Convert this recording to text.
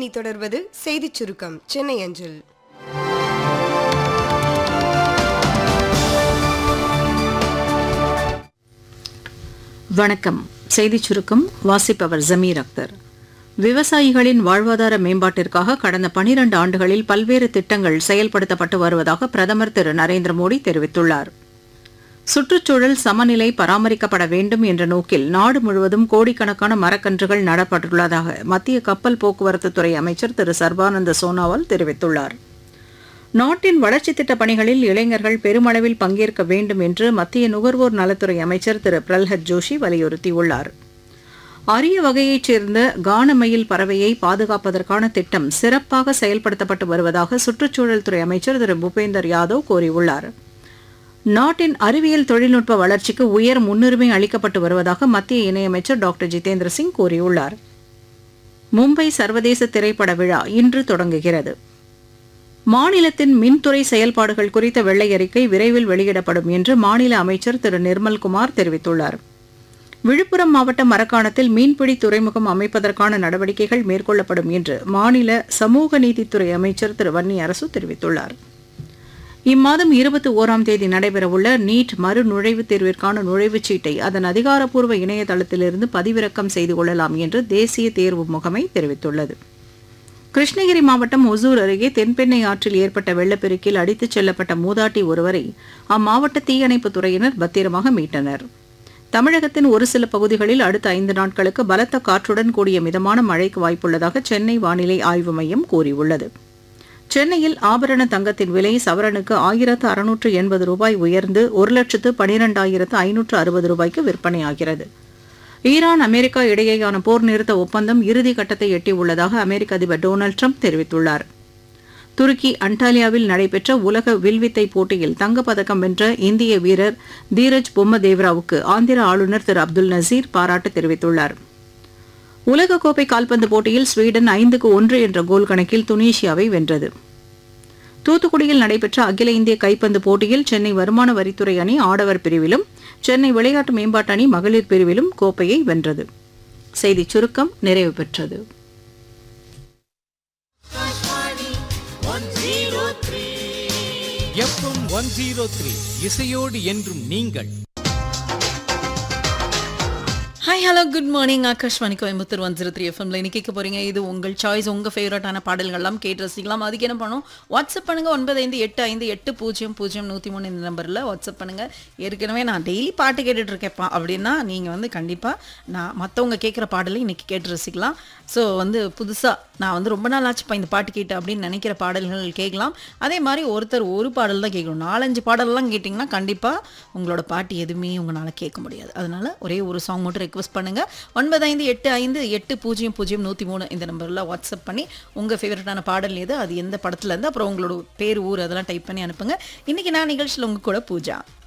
இனி தொடர்வது செய்திச் சுருக்கம் சென்னை அஞ்சல் வணக்கம் செய்திச் சுருக்கம் வாசிப்பவர் ஜமீர் அக்தர் விவசாயிகளின் வாழ்வாதார மேம்பாட்டிற்காக கடந்த பனிரண்டு ஆண்டுகளில் பல்வேறு திட்டங்கள் செயல்படுத்தப்பட்டு வருவதாக பிரதமர் திரு நரேந்திர மோடி தெரிவித்துள்ளார் சுற்றுச்சூழல் சமநிலை பராமரிக்கப்பட வேண்டும் என்ற நோக்கில் நாடு முழுவதும் கோடிக்கணக்கான மரக்கன்றுகள் நடப்பட்டுள்ளதாக மத்திய கப்பல் போக்குவரத்து துறை அமைச்சர் திரு சர்பானந்த சோனாவால் தெரிவித்துள்ளார் நாட்டின் வளர்ச்சித் திட்டப் பணிகளில் இளைஞர்கள் பெருமளவில் பங்கேற்க வேண்டும் என்று மத்திய நுகர்வோர் நலத்துறை அமைச்சர் திரு பிரல்ஹத் ஜோஷி வலியுறுத்தியுள்ளார் அரிய வகையைச் சேர்ந்த கானமயில் பறவையை பாதுகாப்பதற்கான திட்டம் சிறப்பாக செயல்படுத்தப்பட்டு வருவதாக சுற்றுச்சூழல் துறை அமைச்சர் திரு பூபேந்தர் யாதவ் கூறியுள்ளார் நாட்டின் அறிவியல் தொழில்நுட்ப வளர்ச்சிக்கு உயர் முன்னுரிமை அளிக்கப்பட்டு வருவதாக மத்திய இணையமைச்சர் டாக்டர் ஜிதேந்திர சிங் கூறியுள்ளார் மும்பை சர்வதேச திரைப்பட விழா இன்று தொடங்குகிறது மாநிலத்தின் மின்துறை செயல்பாடுகள் குறித்த வெள்ளை அறிக்கை விரைவில் வெளியிடப்படும் என்று மாநில அமைச்சர் திரு நிர்மல்குமார் தெரிவித்துள்ளார் விழுப்புரம் மாவட்ட மரக்காணத்தில் மீன்பிடி துறைமுகம் அமைப்பதற்கான நடவடிக்கைகள் மேற்கொள்ளப்படும் என்று மாநில சமூக நீதித்துறை அமைச்சர் திரு வன்னி அரசு தெரிவித்துள்ளார் இம்மாதம் இருபத்தி ஓராம் தேதி நடைபெறவுள்ள நீட் மறு நுழைவுத் தேர்விற்கான நுழைவுச் சீட்டை அதன் அதிகாரப்பூர்வ இணையதளத்திலிருந்து பதிவிறக்கம் செய்து கொள்ளலாம் என்று தேசிய தேர்வு முகமை தெரிவித்துள்ளது கிருஷ்ணகிரி மாவட்டம் ஒசூர் அருகே தென்பெண்ணை ஆற்றில் ஏற்பட்ட வெள்ளப்பெருக்கில் அடித்துச் செல்லப்பட்ட மூதாட்டி ஒருவரை அம்மாவட்ட தீயணைப்புத் துறையினர் பத்திரமாக மீட்டனர் தமிழகத்தின் ஒரு சில பகுதிகளில் அடுத்த ஐந்து நாட்களுக்கு பலத்த காற்றுடன் கூடிய மிதமான மழைக்கு வாய்ப்புள்ளதாக சென்னை வானிலை ஆய்வு மையம் கூறியுள்ளது சென்னையில் ஆபரண தங்கத்தின் விலை சவரனுக்கு ஆயிரத்து அறுநூற்று எண்பது ரூபாய் உயர்ந்து ஒரு லட்சத்து பனிரெண்டாயிரத்து ஐநூற்று அறுபது ரூபாய்க்கு விற்பனையாகிறது ஈரான் அமெரிக்கா இடையேயான போர் நிறுத்த ஒப்பந்தம் இறுதி கட்டத்தை எட்டியுள்ளதாக அமெரிக்க அதிபர் டொனால்டு ட்ரம்ப் தெரிவித்துள்ளார் துருக்கி அன்டாலியாவில் நடைபெற்ற உலக வில்வித்தை போட்டியில் தங்கப்பதக்கம் வென்ற இந்திய வீரர் தீரஜ் பொம்மதேவ்ராவுக்கு ஆந்திர ஆளுநர் திரு அப்துல் நசீர் பாராட்டு தெரிவித்துள்ளார் உலகக்கோப்பை கால்பந்து போட்டியில் ஸ்வீடன் ஐந்துக்கு ஒன்று என்ற கோல் கணக்கில் துனிஷியாவை வென்றது தூத்துக்குடியில் நடைபெற்ற அகில இந்திய கைப்பந்து போட்டியில் சென்னை வருமான வரித்துறை அணி ஆடவர் பிரிவிலும் சென்னை விளையாட்டு மேம்பாட்டு அணி மகளிர் பிரிவிலும் கோப்பையை வென்றது செய்திச் சுருக்கம் நிறைவு பெற்றது எஃப்எம் ஒன் ஜீரோ த்ரீ இசையோடு என்றும் நீங்கள் hi hello good morning Akashvani Coimbatore one zero three எஃப்எம்ல இன்னைக்கு கேட்க போறீங்க இது உங்கள் சாய்ஸ் உங்க ஃபேவரட்டான பாடல்கள்லாம் கேட்டு ரசிக்கலாம் அதுக்கு என்ன பண்ணும் வாட்ஸ்அப் பண்ணுங்க ஒன்பது ஐந்து எட்டு ஐந்து எட்டு பூஜ்ஜியம் பூஜ்ஜியம் நூற்றி மூணு இந்த நம்பரில் வாட்ஸ்அப் பண்ணுங்க ஏற்கனவே நான் டெய்லி பாட்டு கேட்டுட்டு இருக்கேன்ப்பா அப்படின்னா நீங்கள் வந்து கண்டிப்பாக நான் மற்றவங்க கேட்குற பாடலை இன்னைக்கு கேட்டு ரசிக்கலாம் ஸோ வந்து புதுசாக நான் வந்து ரொம்ப நாள் ஆச்சுப்பா இந்த பாட்டு கேட்டு அப்படின்னு நினைக்கிற பாடல்கள் கேட்கலாம் அதே மாதிரி ஒருத்தர் ஒரு பாடல் தான் கேட்கணும் நாலஞ்சு பாடல்லாம் கேட்டிங்கன்னா கண்டிப்பாக உங்களோட பாட்டு எதுவுமே உங்களால் கேட்க முடியாது அதனால ஒரே ஒரு சாங் மட்டும் ரெக்வஸ்ட் பண்ணுங்க ஒன்பது ஐந்து எட்டு ஐந்து எட்டு பூஜ்ஜியம் பூஜ்ஜியம் நூற்றி மூணு இந்த நம்பரில் வாட்ஸ்அப் பண்ணி உங்கள் ஃபேவரட்டான பாடல் எது அது எந்த படத்துல இருந்து அப்புறம் உங்களோட பேர் ஊர் அதெல்லாம் டைப் பண்ணி அனுப்புங்க இன்னைக்கு நான் நிகழ்ச்சியில் உங்க கூட பூஜா